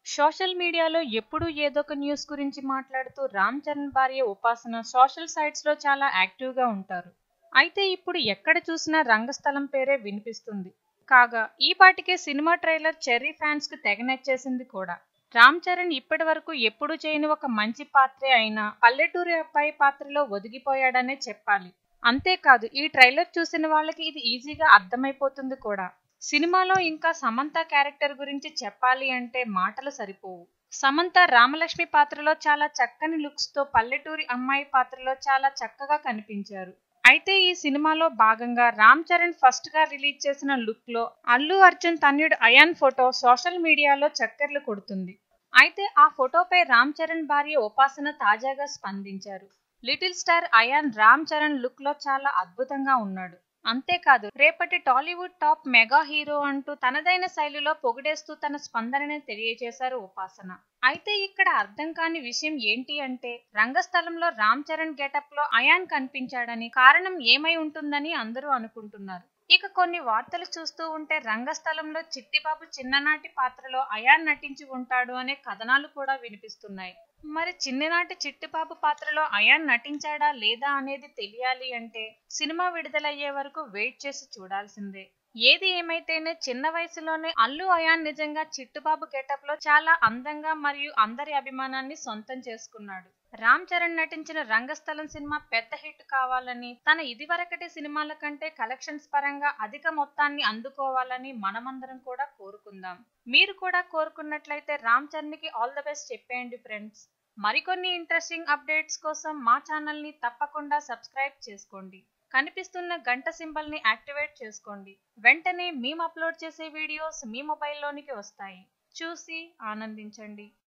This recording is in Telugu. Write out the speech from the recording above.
సోషల్ మీడియాలో ఎప్పుడూ ఏదో ఒక న్యూస్ గురించి మాట్లాడుతూ రామ్ చరణ్ భార్య ఉపాసన సోషల్ సైట్స్ లో చాలా యాక్టివ్ గా ఉంటారు అయితే ఇప్పుడు ఎక్కడ చూసినా రంగస్థలం పేరే వినిపిస్తుంది కాగా ఈ పాటికే సినిమా ట్రైలర్ చెర్రీ ఫ్యాన్స్ కు తెగ నచ్చేసింది కూడా రామ్ చరణ్ ఇప్పటి వరకు ఎప్పుడు చేయని ఒక మంచి పాత్రే అయినా పల్లెటూరి అబ్బాయి పాత్రలో ఒదిగిపోయాడనే చెప్పాలి అంతేకాదు ఈ ట్రైలర్ చూసిన వాళ్ళకి ఇది ఈజీగా అర్థమైపోతుంది కూడా సినిమాలో ఇంకా సమంత క్యారెక్టర్ గురించి చెప్పాలి అంటే మాటలు సరిపోవు సమంత రామలక్ష్మి పాత్రలో చాలా చక్కని లుక్స్ తో పల్లెటూరి అమ్మాయి పాత్రలో చాలా చక్కగా కనిపించారు అయితే ఈ సినిమాలో భాగంగా రామ్ చరణ్ ఫస్ట్ గా రిలీజ్ చేసిన లుక్ లో అల్లు అర్జున్ తన్యుడు అయాన్ ఫోటో సోషల్ మీడియాలో చక్కర్లు కొడుతుంది అయితే ఆ ఫోటోపై రామ్ చరణ్ భార్య ఉపాసన తాజాగా స్పందించారు little star Ayaan Ram Charan look లో చాలా అద్భుతంగా ఉన్నాడు అంతేకాదు రేపటి టాలీవుడ్ టాప్ మెగా హీరో అంటూ తనదైన శైలిలో పొగిడేస్తూ తన స్పందనని తెలియజేశారు ఉపాసన అయితే ఇక్కడ అర్థం కాని విషయం ఏంటి అంటే రంగస్థలంలో రామ్ చరణ్ గెటప్ లో అయాన్ కనిపించాడని కారణం ఏమై ఉంటుందని అందరూ అనుకుంటున్నారు ఇక కొన్ని వార్తలు చూస్తూ ఉంటే రంగస్థలంలో చిట్టిబాబు చిన్ననాటి పాత్రలో అయాన్ నటించి ఉంటాడు అనే కథనాలు కూడా వినిపిస్తున్నాయి మరి చిన్ననాటి చిట్టిబాబు పాత్రలో అయాన్ నటించాడా లేదా అనేది తెలియాలి అంటే సినిమా విడుదలయ్యే వరకు వెయిట్ చేసి చూడాల్సిందే ఏది ఏమైతేనే చిన్న వయసులోనే అల్లు అయాన్ నిజంగా చిట్టుబాబు గెటప్ లో చాలా అందంగా మరియు అందరి అభిమానాన్ని సొంతం చేసుకున్నాడు రామ్ చరణ్ నటించిన రంగస్థలం సినిమా పెద్ద హిట్ కావాలని తన ఇదివరకటి సినిమాల కంటే కలెక్షన్స్ పరంగా అధిక మొత్తాన్ని అందుకోవాలని మనమందరం కూడా కోరుకుందాం మీరు కూడా కోరుకున్నట్లయితే రామ్ చరణ్ కి ఆల్ ద బెస్ట్ చెప్పేయండి ఫ్రెండ్స్ మరికొన్ని ఇంట్రెస్టింగ్ అప్డేట్స్ కోసం మా ఛానల్ ని తప్పకుండా సబ్స్క్రైబ్ చేసుకోండి కనిపిస్తున్న గంట సింబల్ ని యాక్టివేట్ చేసుకోండి వెంటనే మేము అప్లోడ్ చేసే వీడియోస్ మీ మొబైల్లోనికి వస్తాయి చూసి ఆనందించండి